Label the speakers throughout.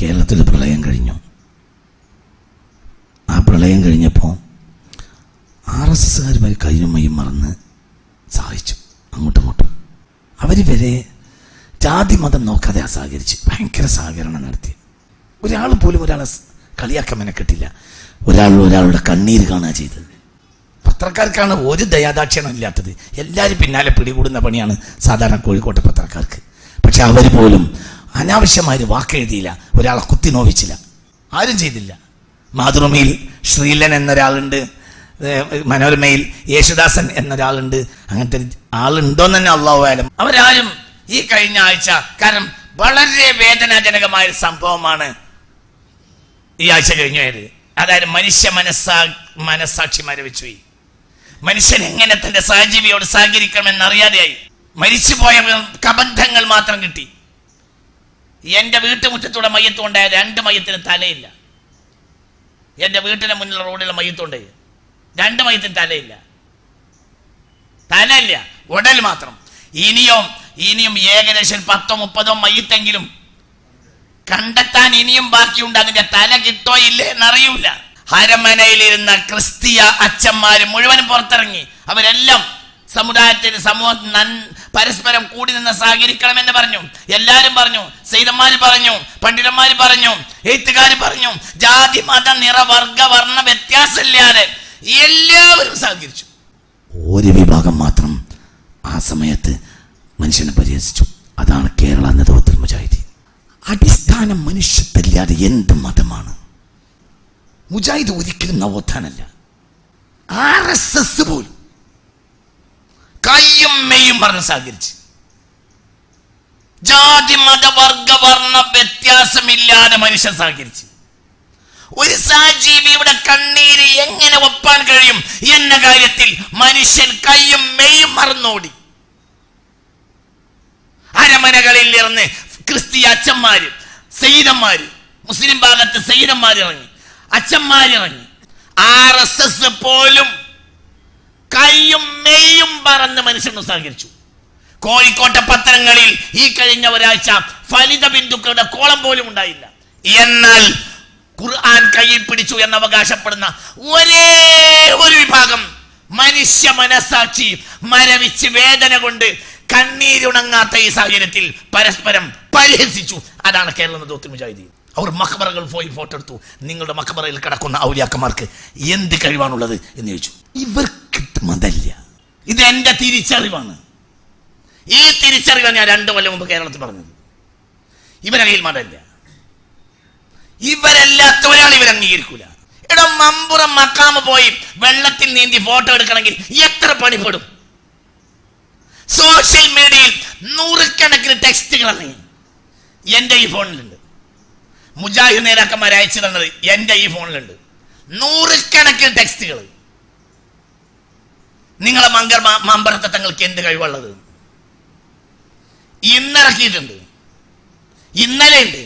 Speaker 1: കേരളത്തിൽ പ്രളയം കഴിഞ്ഞു ആ പ്രളയം കഴിഞ്ഞപ്പോൾ ആർ എസ് എസ്സുകാരുമായി കയ്യും മയ്യും മറന്ന് സഹായിച്ചു അങ്ങോട്ടും ഇങ്ങോട്ടും അവർ വരെ ജാതി മതം നോക്കാതെ ആ സഹകരിച്ച് ഭയങ്കര സഹകരണം നടത്തി ഒരാൾ പോലും ഒരാളെ സ് കളിയാക്കാൻ മെനക്കെട്ടില്ല ഒരാൾ ഒരാളുടെ കണ്ണീര് കാണുക ചെയ്തത് പത്രക്കാർക്കാണ് ഒരു ദയാദാക്ഷ്യണം ഇല്ലാത്തത് എല്ലാവരും പിന്നാലെ പിടികൂടുന്ന പണിയാണ് സാധാരണ കോഴിക്കോട്ടെ പത്രക്കാർക്ക് പക്ഷെ അവർ പോലും അനാവശ്യമായി ഒരു വാക്കെഴുതിയില്ല ഒരാളെ കുത്തി നോവിച്ചില്ല ആരും ചെയ്തില്ല മാതൃഭൂമിയിൽ ശ്രീലൻ എന്നൊരാളുണ്ട് ഏഹ് മനോരമയിൽ യേശുദാസൻ എന്നൊരാളുണ്ട് അങ്ങനത്തെ ആളുണ്ടോന്ന് തന്നെ അള്ളാഹു ആയാലും അവരാരും ഈ കഴിഞ്ഞ ആഴ്ച കാരണം വളരെ വേദനാജനകമായ ഒരു സംഭവമാണ് ഈ ആഴ്ച കഴിഞ്ഞു പോയത് അതായത് മനുഷ്യ മനസ്സാ മനസ്സാക്ഷി മരവിച്ചുപോയി മനുഷ്യൻ എങ്ങനെ തന്റെ സഹജീവിയോട് സഹകരിക്കണമെന്ന് അറിയാതെയായി മരിച്ചുപോയ കബന്ധങ്ങൾ മാത്രം കിട്ടി എന്റെ വീട്ടുമുറ്റത്തൂടെ മയ്യത്ത് കൊണ്ടായ രണ്ട് മയ്യത്തിന് തലയില്ല എന്റെ വീട്ടിന്റെ മുന്നിലുള്ള റോഡിലെ മയ്യത്തുണ്ട് രണ്ട് മയ്യത്തിന് തലയില്ല തലയില്ല ഉടൽ മാത്രം ഇനിയും ഇനിയും ഏകദേശം പത്തോ മുപ്പതോ മയ്യത്തെങ്കിലും കണ്ടെത്താൻ ഇനിയും ബാക്കിയുണ്ട് അതിന്റെ തല കിട്ടോ ഇല്ലേ എന്നറിയൂല ഹരമനയിലിരുന്ന ക്രിസ്തീയ അച്ഛന്മാര് മുഴുവനും പുറത്തിറങ്ങി അവരെല്ലാം സമുദായത്തിന് സമൂഹം നൻ പരസ്പരം കൂടി നിന്ന് സഹകരിക്കണമെന്ന് പറഞ്ഞു എല്ലാരും പറഞ്ഞു സെയ്തന്മാര് പറഞ്ഞു പണ്ഡിതന്മാര് പറഞ്ഞു എഴുത്തുകാര് പറഞ്ഞു ജാതി മത നിറ വർഗ വർണ്ണ വ്യത്യാസമില്ലാതെ എല്ലാവരും സഹകരിച്ചു ഒരു വിഭാഗം മാത്രം ആ സമയത്ത് മനുഷ്യനെ പരിഹസിച്ചു അതാണ് കേരള നേതൃത്വത്തിൽ മുജാഹിദീൻ അടിസ്ഥാന മനുഷ്യത്വമില്ലാതെ എന്ത് മതമാണ് മുജാഹിദ് ഒരിക്കലും നവോത്ഥാനല്ല ആർ എസ് എസ് പോലും കയ്യും മെയ്യും പറഞ്ഞ് സഹകരിച്ച് ജാതി മത വർഗ വർണ്ണ വ്യത്യാസമില്ലാതെ മനുഷ്യൻ സഹകരിച്ച് ഒരു സഹജീവിയുടെ കണ്ണീര് എങ്ങനെ ഒപ്പാൻ കഴിയും എന്ന കാര്യത്തിൽ മനുഷ്യൻ കയ്യും മെയ്യും മറന്നോടി അരമനകളിൽ ഇരുന്ന് ക്രിസ്തീയ അച്ഛന്മാര് സെയ്തന്മാര് മുസ്ലിം ഭാഗത്ത് സെയ്തന്മാർ ഇറങ്ങി അച്ഛന്മാർ ഇറങ്ങി ആർ എസ് എസ് പോലും കയ്യും മെയ്യും പറന്ന് മനുഷ്യൻ സഹകരിച്ചു കോഴിക്കോട്ടെ പത്രങ്ങളിൽ ഈ കഴിഞ്ഞ ഒരാഴ്ച ഫലിത ബിന്ദുക്കളുടെ കോളം പോലും ഉണ്ടായില്ല എന്നാൽ ഖുർആൻ കയ്യിൽ പിടിച്ചു എന്ന് അവകാശപ്പെടുന്ന ഒരേ ഒരു വിഭാഗം മനുഷ്യ മനസാക്ഷി മരവിച്ച് വേദന കൊണ്ട് കണ്ണീരുണങ്ങാത്ത ഈ സാഹചര്യത്തിൽ പരസ്പരം പരിഹസിച്ചു അതാണ് കേരള നേതൃത്വം മുജാഹിദീൻ അവർ മക്ബറകൾ പോയി ഫോട്ടോ എടുത്തു നിങ്ങളുടെ മക്ബറയിൽ കിടക്കുന്ന ഔലിയാക്കന്മാർക്ക് എന്ത് കഴിവാണുള്ളത് എന്ന് ചോദിച്ചു ഇവർക്ക് മതല്ല ഇത് എന്റെ തിരിച്ചറിവാണ് ഈ തിരിച്ചറിവാണ് ഞാൻ രണ്ടു കൊല്ലം മുമ്പ് കേരളത്തിൽ പറഞ്ഞത് ഇവരെ കയ്യിൽ മതമില്ല ഇവരല്ലാത്തവരാണ് ഇവർ അംഗീകരിക്കൂല എടാ മമ്പുറം മക്കാമ് പോയി വെള്ളത്തിൽ നീന്തി ഫോട്ടോ എടുക്കണമെങ്കിൽ എത്ര പണിപ്പെടും സോഷ്യൽ മീഡിയയിൽ നൂറുകണക്കിന് ടെക്സ്റ്റുകളാണ് എന്റെ ഈ ഫോണിലുണ്ട് മുജാഹിദ് നേതാക്കന്മാർ അയച്ചു തന്നത് എന്റെ ഈ ഫോണിലുണ്ട് നൂറുകണക്കിന് ടെക്സ്റ്റുകൾ നിങ്ങളെ മങ്കർ മമ്പറത്തെ തങ്ങൾക്ക് എന്ത് കഴിവുള്ളത് ഇന്നിറക്കിയിട്ടുണ്ട് ഇന്നലെ ഉണ്ട്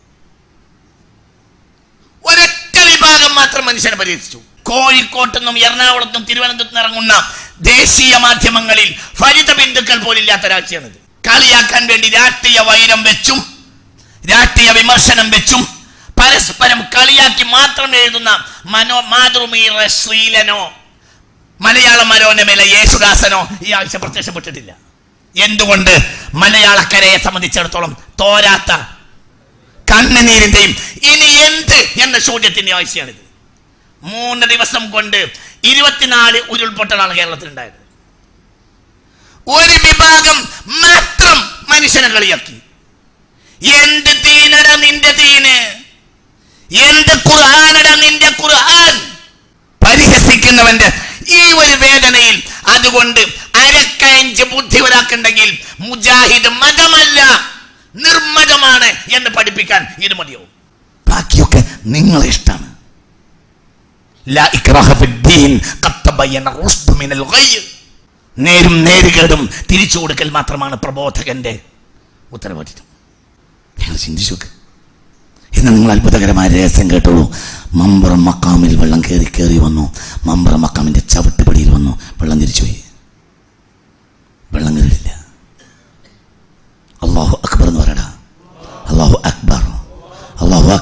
Speaker 1: ഒരൊറ്റ വിഭാഗം മാത്രം മനുഷ്യനെ പരിഹസിച്ചു കോഴിക്കോട്ട് നിന്നും എറണാകുളത്തും നിന്നും തിരുവനന്തപുരത്തും ഇറങ്ങുന്ന ദേശീയ മാധ്യമങ്ങളിൽ ഫലിത ബിന്ദുക്കൾ പോലില്ലാത്ത രാജ്യമാണിത് കളിയാക്കാൻ വേണ്ടി രാഷ്ട്രീയ വൈരം വെച്ചും രാഷ്ട്രീയ വിമർശനം വെച്ചും പരസ്പരം കളിയാക്കി മാത്രം എഴുതുന്ന മനോ മാതൃമീറ ശ്രീലനോ മലയാള മനോരമയിലെ യേശുദാസനോ ഈ ആഴ്ച പ്രത്യക്ഷപ്പെട്ടിട്ടില്ല എന്തുകൊണ്ട് മലയാളക്കരയെ സംബന്ധിച്ചിടത്തോളം തോരാത്ത കണ്ണുനീരിന്റെയും ഇനി എന്ത് എന്ന ചോദ്യത്തിന്റെ ആവശ്യമാണിത് മൂന്ന് ദിവസം കൊണ്ട് ഇരുപത്തിനാല് ഉരുൾപൊട്ടലാണ് കേരളത്തിൽ ഉണ്ടായത് ഒരു വിഭാഗം മാത്രം മനുഷ്യനെ കളിയാക്കി എന്ത് തീനട നിന്റെ തീന് എന്ത് ഖുർആാനട നിന്റെ ഖുർആൻ പരിഹസിക്കുന്നവന്റെ ഈ ഒരു വേദനയിൽ അതുകൊണ്ട് അരക്കയഞ്ച് ബുദ്ധി ഒരാക്കുണ്ടെങ്കിൽ മുജാഹിദ് മതമല്ല നിർമ്മതമാണ് എന്ന് പഠിപ്പിക്കാൻ ഇത് മതിയാവും ബാക്കിയൊക്കെ നിങ്ങളെ ഇഷ്ടമാണ് ലാ ഇക്റാഹ ഫിദ്ദീൻ ഖദ് തബയ്യന റുഷ്ദു മിനൽ ഗയ്യ് നേരും നേരുകേടും തിരിച്ചു കൊടുക്കൽ മാത്രമാണ് പ്രബോധകന്റെ ഉത്തരവാദിത്വം നിങ്ങൾ ചിന്തിച്ചു നോക്ക് ഇന്ന് നിങ്ങൾ അത്ഭുതകരമായ രഹസ്യം കേട്ടോളൂ മമ്പറം മക്കാമിൽ വെള്ളം കയറി കയറി വന്നു മമ്പറം മക്കാമിന്റെ ചവിട്ടുപടിയിൽ വന്നു വെള്ളം തിരിച്ചുപോയി വെള്ളം കയറിയില്ല അള്ളാഹു അക്ബർ എന്ന് പറയടാ അള്ളാഹു അക്ബർ അള്ളാഹു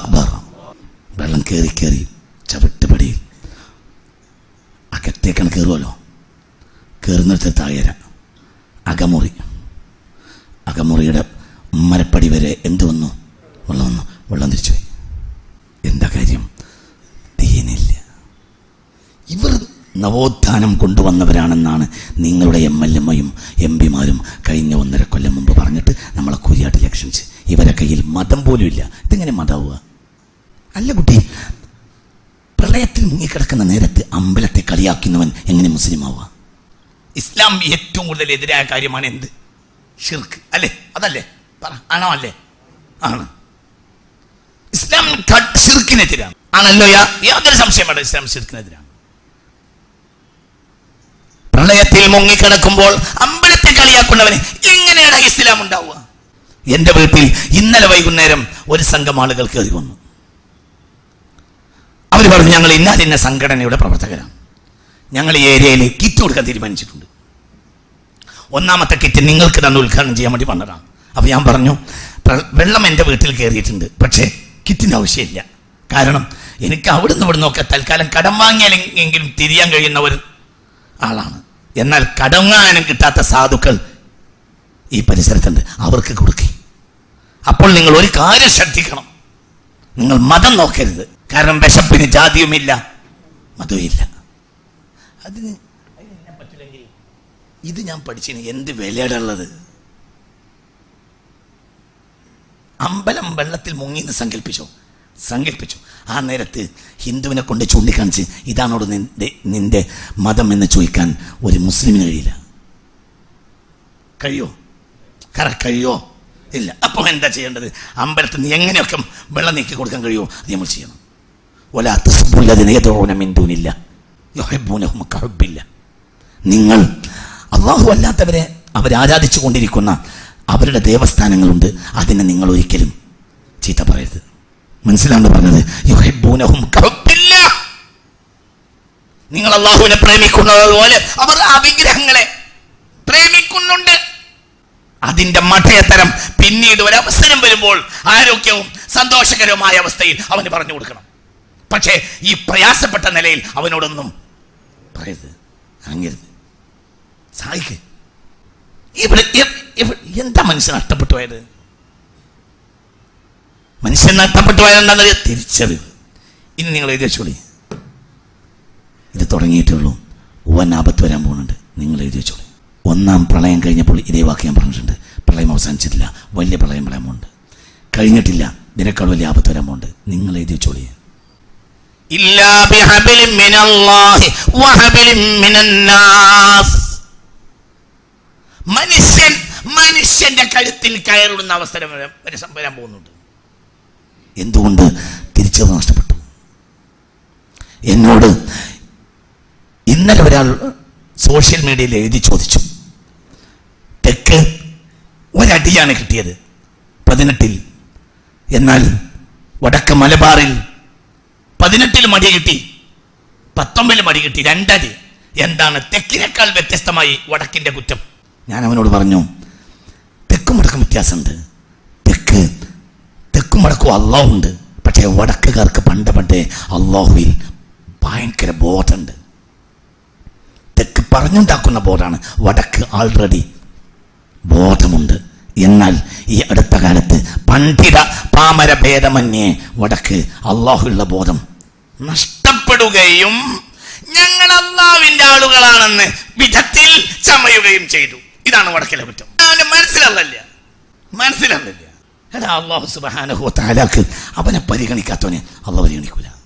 Speaker 1: കയറി ചവിട്ടുപടിയിൽ അകത്തേക്കാണ് കയറുമല്ലോ കയറുന്നിടത്ത് താഴര അകമുറി അകമുറിയുടെ മരപ്പടി വരെ എന്ത് വന്നു വെള്ളം വന്നു വെള്ളം തിരിച്ചു പോയി എന്താ കാര്യം ദീനില്ല ഇവർ നവോത്ഥാനം കൊണ്ടുവന്നവരാണെന്നാണ് നിങ്ങളുടെ എം എൽ എമ്മയും എം പിമാരും കഴിഞ്ഞ ഒന്നര കൊല്ലം മുമ്പ് പറഞ്ഞിട്ട് നമ്മളെ കുരിയാട്ട് ലക്ഷണിച്ച് ഇവരെ കയ്യിൽ മതം പോലും ഇല്ല ഇതെങ്ങനെ മതാവുക അല്ല കുട്ടി പ്രളയത്തിൽ മുങ്ങിക്കിടക്കുന്ന നേരത്ത് അമ്പലത്തെ കളിയാക്കുന്നവൻ എങ്ങനെ മുസ്ലിം ആവുക ഇസ്ലാം ഏറ്റവും കൂടുതൽ എതിരായ കാര്യമാണ് എന്ത് ഷിർക്ക് അല്ലേ അതല്ലേ പറ ആണോ അല്ലേ ആണ് ഇസ്ലാം ക- ഷിർക്കിനെതിരാണ് ആണല്ലോ യാ- യാതൊരു സംശയം വേണ്ട ഇസ്ലാം ഷിർക്കിനെതിരാണ് പ്രളയത്തിൽ മുങ്ങിക്കിടക്കുമ്പോൾ അമ്പലത്തെ കളിയാക്കുന്നവന് എങ്ങനെയാണ് ഇസ്ലാം ഉണ്ടാവുക എന്റെ വീട്ടിൽ ഇന്നലെ വൈകുന്നേരം ഒരു സംഘം ആളുകൾ കയറി വന്നു അവർ പറഞ്ഞു ഞങ്ങൾ ഇന്നാലിന്ന സംഘടനയുടെ പ്രവർത്തകരാണ് ഞങ്ങൾ ഈ ഏരിയയിൽ കിറ്റ് കൊടുക്കാൻ തീരുമാനിച്ചിട്ടുണ്ട് ഒന്നാമത്തെ കിറ്റ് നിങ്ങൾക്ക് തന്നെ ഉദ്ഘാടനം ചെയ്യാൻ വേണ്ടി വന്നതാണ് അപ്പൊ ഞാൻ പറഞ്ഞു "പ്ര- വെള്ളം എൻ്റെ വീട്ടിൽ കയറിയിട്ടുണ്ട് പക്ഷേ കിറ്റിന് ആവശ്യമില്ല കാരണം എനിക്ക് അവിടുന്ന് ഇവിടെ നോക്കാം തൽക്കാലം കടം വാങ്ങിയാലെങ്കിലും തിരിയാൻ കഴിയുന്ന ഒരു ആളാണ് എന്നാൽ കടം വാങ്ങാനും കിട്ടാത്ത സാധുക്കൾ ഈ പരിസരത്തുണ്ട് അവർക്ക് കൊടുക്കേ അപ്പോൾ നിങ്ങൾ ഒരു കാര്യം ശ്രദ്ധിക്കണം നിങ്ങൾ മതം നോക്കരുത് കാരണം വിശപ്പിന് ജാതിയുമില്ല മതവുമില്ല അതിന് അതിന് എന്നെ പറ്റില്ലെങ്കിൽ ഇത് ഞാൻ പഠിച്ചിന് എന്ത് വിലയുടെ ഉള്ളത് അമ്പലം വെള്ളത്തിൽ മുങ്ങിന്ന് സങ്കല്പിച്ചോ സങ്കല്പിച്ചു ആ നേരത്ത് ഹിന്ദുവിനെ കൊണ്ട് ചൂണ്ടിക്കാണിച്ച് ഇതാണോട് നിന്റെ നിന്റെ മതം എന്ന് ചോദിക്കാൻ ഒരു മുസ്ലിമിന് കഴിയില്ല കഴിയോ കറ കഴിയോ ഇല്ല അപ്പോൾ എന്താ ചെയ്യേണ്ടത് അമ്പലത്തിൽ നിന്ന് എങ്ങനെയൊക്കെ വെള്ളം നീക്കി കൊടുക്കാൻ കഴിയുമോ അത് നമ്മൾ ചെയ്യണം ولا تسبوا الذين يدعون من دون الله يحبونهم كحب الله നിങ്ങൾ അള്ളാഹു അല്ലാത്തവരെ അവരാരാധിച്ചു കൊണ്ടിരിക്കുന്ന അവരുടെ ദേവസ്ഥാനങ്ങളുണ്ട് അതിനെ നിങ്ങൾ ഒരിക്കലും ചീത്ത പറയരുത് മനസ്സിലാണ് പറഞ്ഞത് യുഹിബ്ബൂനഹും കഹുബ്ബില്ലാ. നിങ്ങൾ അള്ളാഹുവിനെ പ്രേമിക്കുന്നത് പോലെ അവർ ആ വിഗ്രഹങ്ങളെ പ്രേമിക്കുന്നുണ്ട് അതിന്റെ മഠയത്തരം പിന്നീട് ഒരു അവസരം വരുമ്പോൾ ആരോഗ്യവും സന്തോഷകരവുമായ അവസ്ഥയിൽ അവന് പറഞ്ഞു കൊടുക്കണം പക്ഷേ ഈ പ്രയാസപ്പെട്ട നിലയിൽ അവനോടൊന്നും പറയരുത് അങ്ങരുത് സഹായിക്ക് ഇവിടെ എ- എവ- എന്താ മനുഷ്യൻ നഷ്ടപ്പെട്ടു പോയത് മനുഷ്യൻ നഷ്ടപ്പെട്ടു പോയത് എന്താണെന്ന് തിരിച്ചറിവ് ഇനി നിങ്ങൾ എഴുതി വെച്ചോളി ഇത് തുടങ്ങിയിട്ടേ ഉള്ളൂ വൻ ആപത്ത് വരാൻ പോകുന്നുണ്ട് നിങ്ങൾ എഴുതി വെച്ചോളി ഒന്നാം പ്രളയം കഴിഞ്ഞപ്പോൾ ഇതേ വാക്ക് ഞാൻ പറഞ്ഞിട്ടുണ്ട് പ്രളയം അവസാനിച്ചിട്ടില്ല വലിയ പ്രളയം വരാൻ പോകുന്നുണ്ട് കഴിഞ്ഞിട്ടില്ല ഇതിനേക്കാൾ വലിയ ആപത്ത് വരാൻ പോകുന്നുണ്ട് നിങ്ങൾ എഴുതി വെച്ചോളി ഇല്ലാ ബിഹബിലിൻ മിനല്ലാഹി വഹബിലിൻ മിനന്നാസ് മനുഷ്യൻ മനുഷ്യന്റെ കഴുത്തിൽ കയറിടുന്ന അവസരം വരാൻ- വരാൻ വരാൻ പോകുന്നുണ്ട് എന്തുകൊണ്ട് തിരിച്ചത് നഷ്ടപ്പെട്ടു എന്നോട് ഇന്നലെ ഒരാൾ സോഷ്യൽ മീഡിയയിൽ എഴുതി ചോദിച്ചു തെക്ക് ഒരടിയാണ് കിട്ടിയത് പതിനെട്ടിൽ എന്നാൽ വടക്ക് മലബാറിൽ പതിനെട്ടിൽ മടി കിട്ടി പത്തൊമ്പതിൽ മടി കിട്ടി രണ്ടടി എന്താണ് തെക്കിനേക്കാൾ വ്യത്യസ്തമായി വടക്കിന്റെ കുറ്റം ഞാൻ അവനോട് പറഞ്ഞു തെക്കും വടക്കും വ്യത്യാസമുണ്ട് തെക്ക് തെക്കും വടക്കും അള്ളാഹു ഉണ്ട് പക്ഷേ വടക്കുകാർക്ക് പണ്ട് പണ്ടേ അള്ളാഹുവിൽ ഭയങ്കര ബോധമുണ്ട് തെക്ക് പറഞ്ഞുണ്ടാക്കുന്ന ബോധമാണ് വടക്ക് ആൾറെഡി ബോധമുണ്ട് എന്നാൽ ഈ അടുത്ത കാലത്ത് പണ്ഡിത പാമര ഭേദമന്യേ വടക്ക് അള്ളാഹുള്ള ബോധം നഷ്ടപ്പെടുകയും ഞങ്ങൾ അള്ളാഹുവിന്റെ ആളുകളാണെന്ന് വിധത്തിൽ ചമയുകയും ചെയ്തു ഇതാണ് വടക്കിലെ കുറ്റം അവന്റെ മനസ്സിലല്ല മനസ്സിലല്ല എടാ അള്ളാഹു സുബാനഹു താലാക്ക് അവനെ പരിഗണിക്കാത്തവനെ അള്ളാഹ് പരിഗണിക്കൂല